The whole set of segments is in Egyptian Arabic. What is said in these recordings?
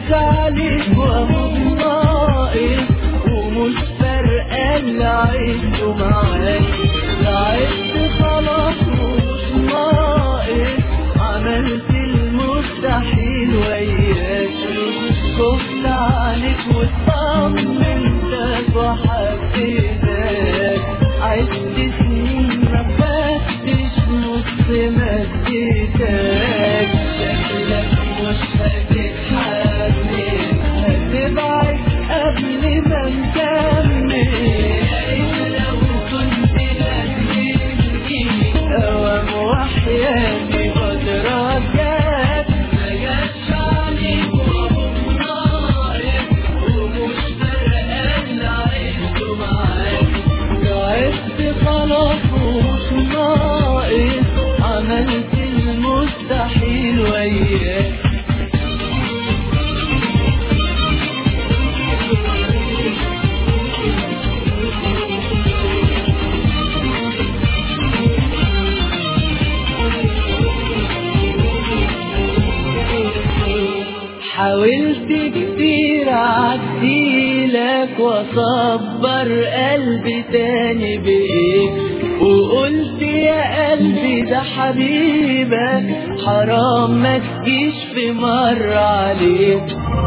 جاش عليك وهو ناقص ومش فارقة اللي عشته معاك لعبت خلاص ومش ناقص عملت المستحيل وياك خفت عليك وطمنتك وحبيتك عشت سنين ما فاتش نص ما اديتك شكلك مش هتتحمل هتبعد قبل ما نكمل لو كنت هتجيبني اوام وحياتي بدرجات ما جاتش عليك وهو ناقص ومش فارقة اللي عشته معاك تعبت خلاص ومش ناقص عملت المستحيل وياك حاولت كتير اعديلك واصبر قلبي تاني بإيك وقلت يا قلبي ده حبيبك حرام ما تجيش في مرة عليك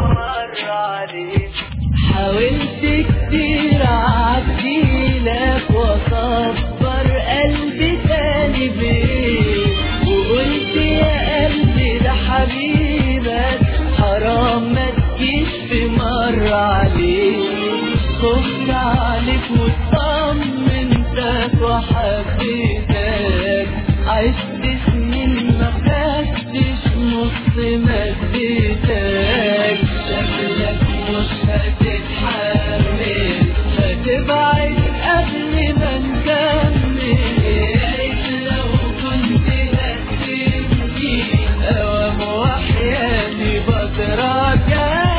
حاولت كتير اعديلك واصبر قلبي تاني بيك وقلت يا قلبي ده حبيبك حرام ما تجيش في مرة عليك خفت عليك وطمنتك وحبيتك عشت سنين ما خدتش نص ما اديتك شكلك مش هتتحمل هتبعد قبل ما نكمل يا ريت لو كنت هتسيبني اوام وحياتي بتراجع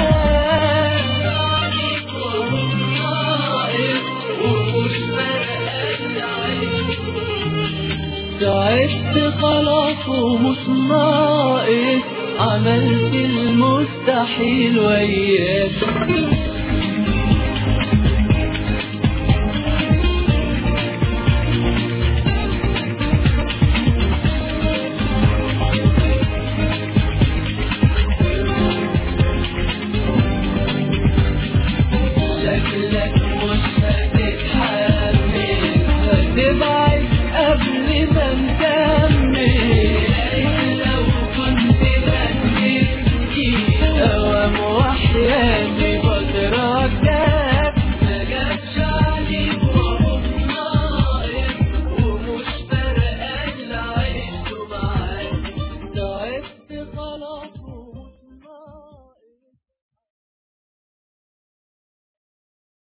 ومش تعبت خلاص ومش ناقص عملت المستحيل وياك